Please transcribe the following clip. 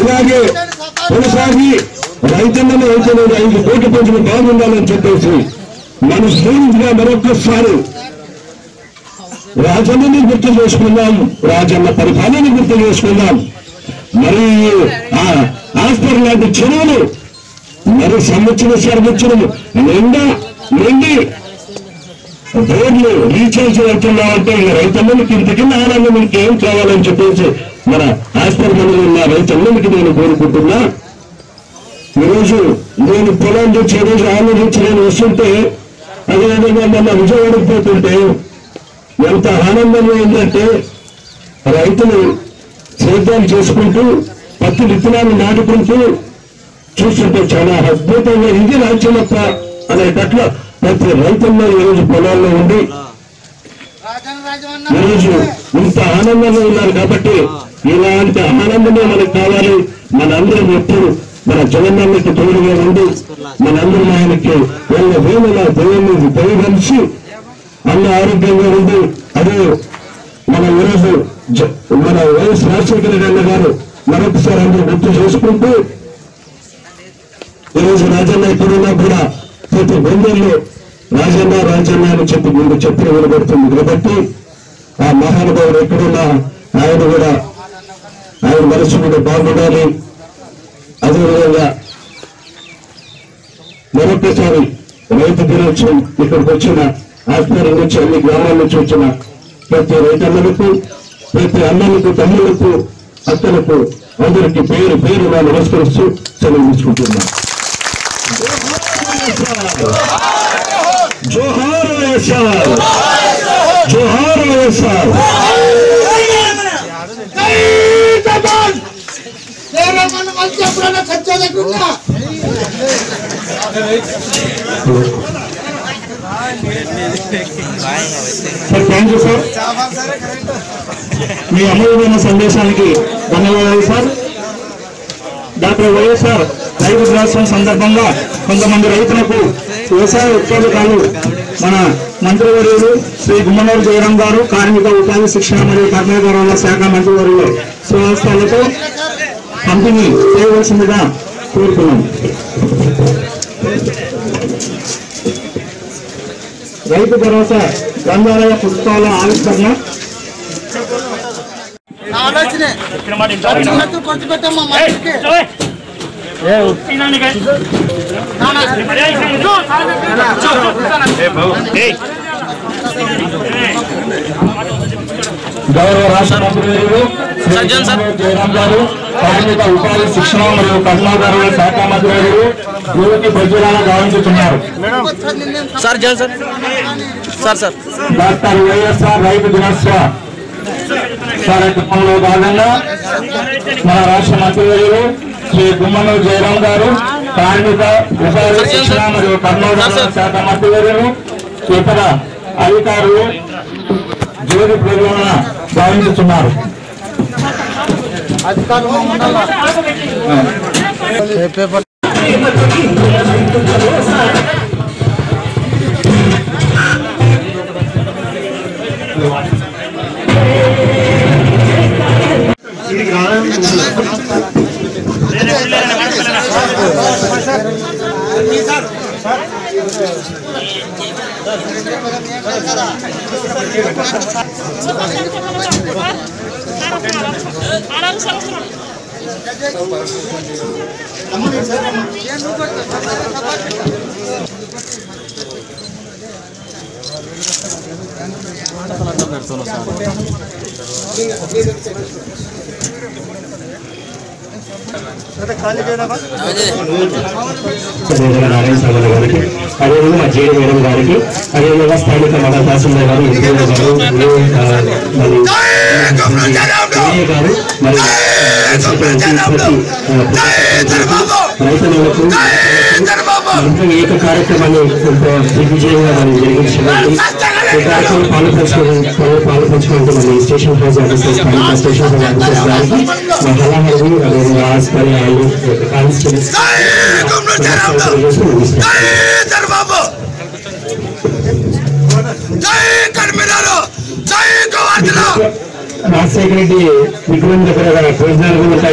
ఇట్లాగే కొనసాగి రైతన్నలు అయితే ఐదు కోట్ల ప్రజలు బాగుండాలని చెప్పేసి మనస్ఫూర్తిగా మరొక్కసారి రాజన్నని గుర్తు చేసుకుందాం రాజన్న పరిపాలన గుర్తు చేసుకుందాం మరి ఆ ఆస్పర్ లాంటి చెరువులు మరి సంవత్సరం సంవత్సరం నిండా నిండి రోడ్లు రీఛార్జ్ అవుతున్నామంటే ఈ రైతన్నలకి ఇంతకిన్న ఆనందం మీకు ఏం కావాలని చెప్పేసి మన హాస్పిటల్ ఉన్న రైతన్నలకి నేను కోరుకుంటున్నా ఈరోజు నేను పొలం తెచ్చి ఈ రోజు ఆమె తెచ్చి నేను వస్తుంటే అదేవిధంగా మొన్న విజయవాడకు పోతుంటే ఎంత ఆనందంగా ఉందంటే రైతులు సేద్యం చేసుకుంటూ పత్తి విత్తనాలు నాటుకుంటూ చూస్తుంటే చాలా అద్భుతంగా ఇది రాజ్యమత్త అనేటట్ల ప్రతి రైతుల్లో ఈరోజు పొలాల్లో ఉండి ఈరోజు ఇంత ఆనందంగా ఉన్నారు కాబట్టి ఇలాంటి ఆనందమే మనకు కావాలి మనందరం ఎప్పుడు మన జగన్నాన్నకి తోడుగా ఉండి మనందరం ఆయనకి వాళ్ళ వేళల దేవుని దయగలిసి అన్న ఆరోగ్యంగా ఉంది అదే మన ఈరోజు జ- మన వైఎస్ రాజశేఖర రెడ్డి గారు మరొకసారి అందరూ గుర్తు చేసుకుంటూ ఈరోజు రాజన్న ఎక్కడున్నా కూడా ప్రతి బృందంలో రాజన్న రాజన్న అని చెప్పి ముందు చెప్పిన వినబడుతుంది కాబట్టి ఆ మహానుభావుడు ఎక్కడున్నా ఆయన కూడా ఆయన మనసు కూడా బాగుండాలి అదేవిధంగా మరొకసారి రైతు దినోత్సవం ఇక్కడికి వచ్చిన ఆస్పత్రి నుంచి అన్ని గ్రామాల నుంచి వచ్చిన ప్రతి రైతన్నలకు ప్రతి అన్నలకు తమ్ములకు అక్కలకు అందరికి పేరు పేరు నా నమస్కరిస్తూ సెలవు తీసుకుంటున్నాను జోహార్ వైఎస్ఆర్ జోహార్ YSR sir thank you sir మీ అమూల్యమైన సందేశానికి ధన్యవాదాలు సార్ డాక్టర్ వైఎస్ఆర్ రైతు దినోత్సవం సందర్భంగా కొంతమంది రైతులకు వ్యవసాయ ఉత్పాదకాలు మన మంత్రివర్యులు శ్రీ గుమ్మనూరు జయరాం గారు కార్మిక ఉపాధి శిక్షణ మరియు కర్మాగారాల శాఖ మంత్రివర్యులు స్వహస్తాలతో పంపిణీ చేయవలసిందిగా కోరుతున్నాం రైతు భరోసా గ్రంథాలయ పుస్తకాల ఆవిష్కరణ ఆలోచనే ఖర్చు ఖర్చు పెట్టమ్మా మనిషికి గౌరవ రాష్ట్ర మంత్రివర్యులు శ్రీ గుమ్మనూరు జయరాం గారు కార్మిక ఉపాధి శిక్షణ మరియు కర్మాగారాల శాఖ మంత్రివర్యులు యువతి ప్రజలను గౌరవించుతున్నారు సార్ జల్ sir sir sir doctor YSR రైతు దినోత్సవ కార్యక్రమంలో భాగంగా మన రాష్ట్ర మంత్రివర్యులు శ్రీ గుమ్మనూరు జయరాం గారు కార్మిక ఉపాధి శిక్షణ మరియు కర్మాగారాల శాఖ మంత్రివర్యులు ఇతర అధికారులు జ్యోతి ప్రజలను భావించుతున్నారు ఆరు సంవత్సరాలు సురేంద్ర నారాయణ స్వామి గారికి అదేవిధంగా మా జేడి మేడం గారికి అదేవిధంగా స్థానిక మండల తహసీల్దార్ గారు ఇంద్రయ్య గారు ఏ, ఆ, మరి ఏ గారు మరి రైతులకు ఇంకా ఏక కార్యక్రమాన్ని దిగ్విజయంగా మనం జరిగించడానికి ఈ కార్యక్రమం పాలు పంచుకోవడం పాలు పంచుకోవడం మన స్టేషన్ హౌస్ ఆఫీసర్స్ స్థానిక స్టేషన్ హౌస్ ఆఫీసర్స్ గారికి మా హలాహరి అదేవిధంగా ఆస్పరి ఆయన కానిస్టేబుల్స్ చంద్రబాబు జై కర్మినారు జై గవర్నర్ రాజశేఖర రెడ్డి విగ్రహం దగ్గర భోజనాలు కూడా ఉంటాయి